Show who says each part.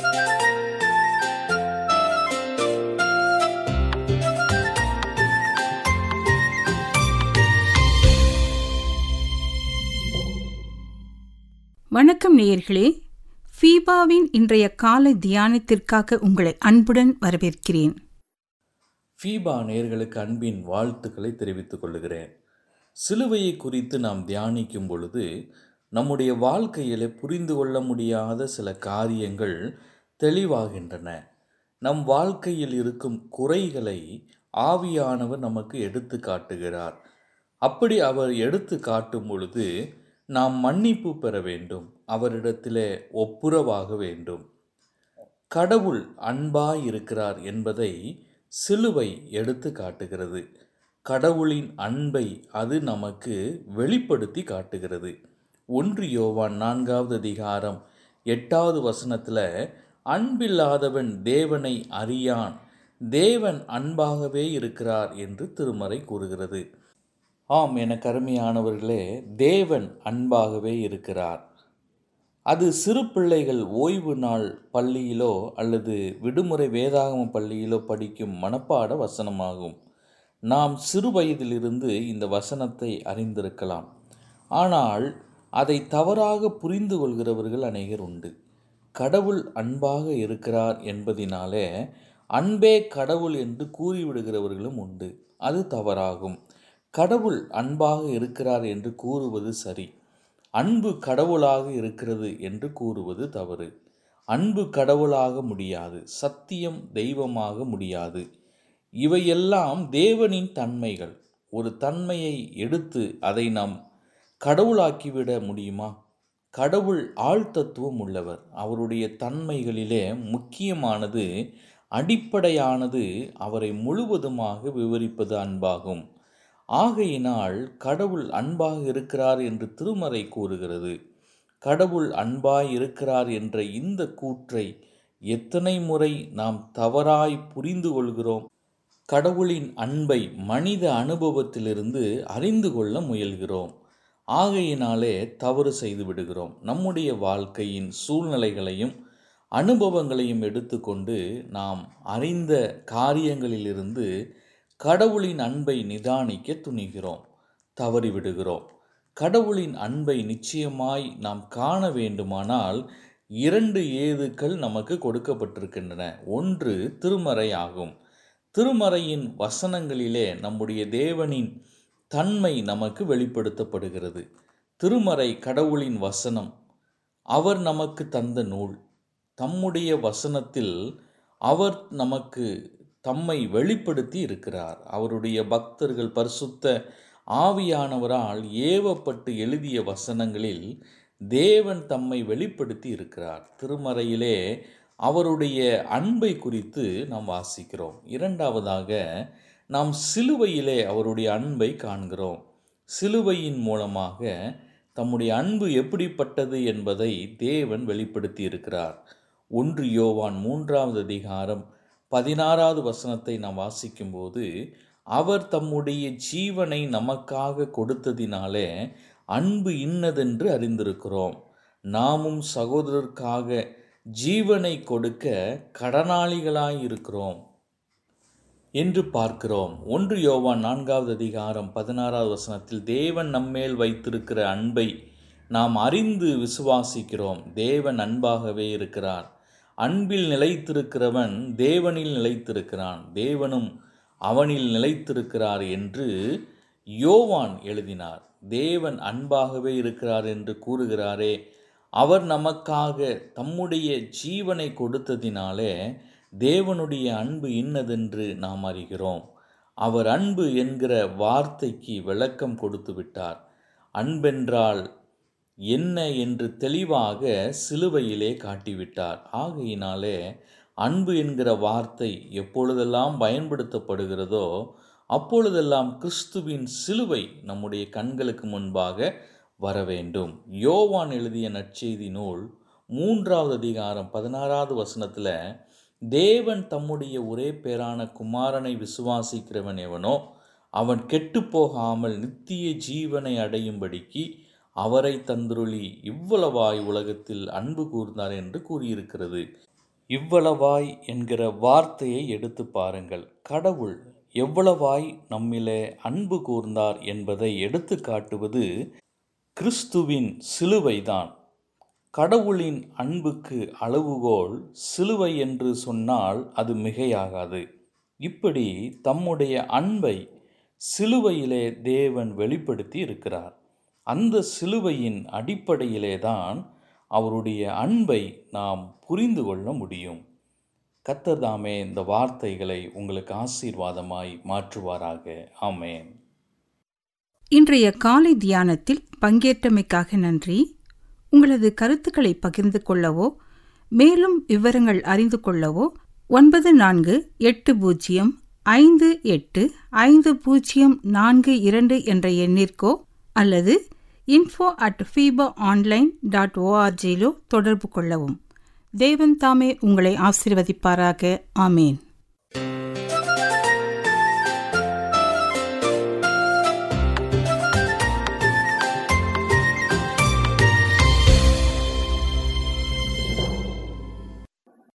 Speaker 1: வணக்கம் நேயர்களே ஃபீபாவின் இன்றைய காலை தியானத்திற்காக உங்களை அன்புடன் வரவேற்கிறேன்
Speaker 2: ஃபீபா நேர்களுக்கு அன்பின் வாழ்த்துக்களை தெரிவித்துக் கொள்கிறேன் சிலுவையை குறித்து நாம் தியானிக்கும் பொழுது நம்முடைய வாழ்க்கையிலே புரிந்து கொள்ள முடியாத சில காரியங்கள் தெளிவாகின்றன நம் வாழ்க்கையில் இருக்கும் குறைகளை ஆவியானவர் நமக்கு எடுத்து காட்டுகிறார் அப்படி அவர் எடுத்து காட்டும் பொழுது நாம் மன்னிப்பு பெற வேண்டும் அவரிடத்திலே ஒப்புரவாக வேண்டும் கடவுள் அன்பாய் இருக்கிறார் என்பதை சிலுவை எடுத்து காட்டுகிறது கடவுளின் அன்பை அது நமக்கு வெளிப்படுத்தி காட்டுகிறது ஒன்று யோவான் நான்காவது அதிகாரம் எட்டாவது வசனத்தில் அன்பில்லாதவன் தேவனை அறியான் தேவன் அன்பாகவே இருக்கிறார் என்று திருமறை கூறுகிறது ஆம் என கருமையானவர்களே தேவன் அன்பாகவே இருக்கிறார் அது சிறு பிள்ளைகள் ஓய்வு நாள் பள்ளியிலோ அல்லது விடுமுறை வேதாகம பள்ளியிலோ படிக்கும் மனப்பாட வசனமாகும் நாம் சிறு வயதிலிருந்து இந்த வசனத்தை அறிந்திருக்கலாம் ஆனால் அதை தவறாக புரிந்து கொள்கிறவர்கள் அநேகர் உண்டு கடவுள் அன்பாக இருக்கிறார் என்பதினாலே அன்பே கடவுள் என்று கூறிவிடுகிறவர்களும் உண்டு அது தவறாகும் கடவுள் அன்பாக இருக்கிறார் என்று கூறுவது சரி அன்பு கடவுளாக இருக்கிறது என்று கூறுவது தவறு அன்பு கடவுளாக முடியாது சத்தியம் தெய்வமாக முடியாது இவையெல்லாம் தேவனின் தன்மைகள் ஒரு தன்மையை எடுத்து அதை நாம் கடவுளாக்கிவிட முடியுமா கடவுள் ஆழ்தத்துவம் உள்ளவர் அவருடைய தன்மைகளிலே முக்கியமானது அடிப்படையானது அவரை முழுவதுமாக விவரிப்பது அன்பாகும் ஆகையினால் கடவுள் அன்பாக இருக்கிறார் என்று திருமறை கூறுகிறது கடவுள் அன்பாய் இருக்கிறார் என்ற இந்த கூற்றை எத்தனை முறை நாம் தவறாய் புரிந்து கொள்கிறோம் கடவுளின் அன்பை மனித அனுபவத்திலிருந்து அறிந்து கொள்ள முயல்கிறோம் ஆகையினாலே தவறு செய்து விடுகிறோம் நம்முடைய வாழ்க்கையின் சூழ்நிலைகளையும் அனுபவங்களையும் எடுத்துக்கொண்டு நாம் அறிந்த காரியங்களிலிருந்து கடவுளின் அன்பை நிதானிக்க துணிகிறோம் தவறிவிடுகிறோம் கடவுளின் அன்பை நிச்சயமாய் நாம் காண வேண்டுமானால் இரண்டு ஏதுக்கள் நமக்கு கொடுக்கப்பட்டிருக்கின்றன ஒன்று திருமறை ஆகும் திருமறையின் வசனங்களிலே நம்முடைய தேவனின் தன்மை நமக்கு வெளிப்படுத்தப்படுகிறது திருமறை கடவுளின் வசனம் அவர் நமக்கு தந்த நூல் தம்முடைய வசனத்தில் அவர் நமக்கு தம்மை வெளிப்படுத்தி இருக்கிறார் அவருடைய பக்தர்கள் பரிசுத்த ஆவியானவரால் ஏவப்பட்டு எழுதிய வசனங்களில் தேவன் தம்மை வெளிப்படுத்தி இருக்கிறார் திருமறையிலே அவருடைய அன்பை குறித்து நாம் வாசிக்கிறோம் இரண்டாவதாக நாம் சிலுவையிலே அவருடைய அன்பை காண்கிறோம் சிலுவையின் மூலமாக தம்முடைய அன்பு எப்படிப்பட்டது என்பதை தேவன் வெளிப்படுத்தி இருக்கிறார் ஒன்று யோவான் மூன்றாவது அதிகாரம் பதினாறாவது வசனத்தை நாம் வாசிக்கும்போது அவர் தம்முடைய ஜீவனை நமக்காக கொடுத்ததினாலே அன்பு இன்னதென்று அறிந்திருக்கிறோம் நாமும் சகோதரருக்காக ஜீவனை கொடுக்க கடனாளிகளாயிருக்கிறோம் என்று பார்க்கிறோம் ஒன்று யோவான் நான்காவது அதிகாரம் பதினாறாவது வசனத்தில் தேவன் நம்மேல் வைத்திருக்கிற அன்பை நாம் அறிந்து விசுவாசிக்கிறோம் தேவன் அன்பாகவே இருக்கிறார் அன்பில் நிலைத்திருக்கிறவன் தேவனில் நிலைத்திருக்கிறான் தேவனும் அவனில் நிலைத்திருக்கிறார் என்று யோவான் எழுதினார் தேவன் அன்பாகவே இருக்கிறார் என்று கூறுகிறாரே அவர் நமக்காக தம்முடைய ஜீவனை கொடுத்ததினாலே தேவனுடைய அன்பு இன்னதென்று நாம் அறிகிறோம் அவர் அன்பு என்கிற வார்த்தைக்கு விளக்கம் கொடுத்து விட்டார் அன்பென்றால் என்ன என்று தெளிவாக சிலுவையிலே காட்டிவிட்டார் ஆகையினாலே அன்பு என்கிற வார்த்தை எப்பொழுதெல்லாம் பயன்படுத்தப்படுகிறதோ அப்பொழுதெல்லாம் கிறிஸ்துவின் சிலுவை நம்முடைய கண்களுக்கு முன்பாக வர வேண்டும் யோவான் எழுதிய நற்செய்தி நூல் மூன்றாவது அதிகாரம் பதினாறாவது வசனத்தில் தேவன் தம்முடைய ஒரே பேரான குமாரனை விசுவாசிக்கிறவன் எவனோ அவன் கெட்டுப்போகாமல் நித்திய ஜீவனை அடையும்படிக்கு அவரை தந்துருளி இவ்வளவாய் உலகத்தில் அன்பு கூர்ந்தார் என்று கூறியிருக்கிறது இவ்வளவாய் என்கிற வார்த்தையை எடுத்து பாருங்கள் கடவுள் எவ்வளவாய் நம்மிலே அன்பு கூர்ந்தார் என்பதை எடுத்து காட்டுவது கிறிஸ்துவின் சிலுவைதான் கடவுளின் அன்புக்கு அளவுகோல் சிலுவை என்று சொன்னால் அது மிகையாகாது இப்படி தம்முடைய அன்பை சிலுவையிலே தேவன் வெளிப்படுத்தி இருக்கிறார் அந்த சிலுவையின் அடிப்படையிலே தான் அவருடைய அன்பை நாம் புரிந்து கொள்ள முடியும் கத்தர்தாமே இந்த வார்த்தைகளை உங்களுக்கு ஆசீர்வாதமாய் மாற்றுவாராக ஆமேன்
Speaker 1: இன்றைய காலை தியானத்தில் பங்கேற்றமைக்காக நன்றி உங்களது கருத்துக்களை பகிர்ந்து கொள்ளவோ மேலும் விவரங்கள் அறிந்து கொள்ளவோ ஒன்பது நான்கு எட்டு பூஜ்ஜியம் ஐந்து எட்டு ஐந்து பூஜ்ஜியம் நான்கு இரண்டு என்ற எண்ணிற்கோ அல்லது info at FIFA online dot ஓஆர்ஜியிலோ தொடர்பு கொள்ளவும் தேவன் தாமே உங்களை ஆசீர்வதிப்பாராக ஆமேன்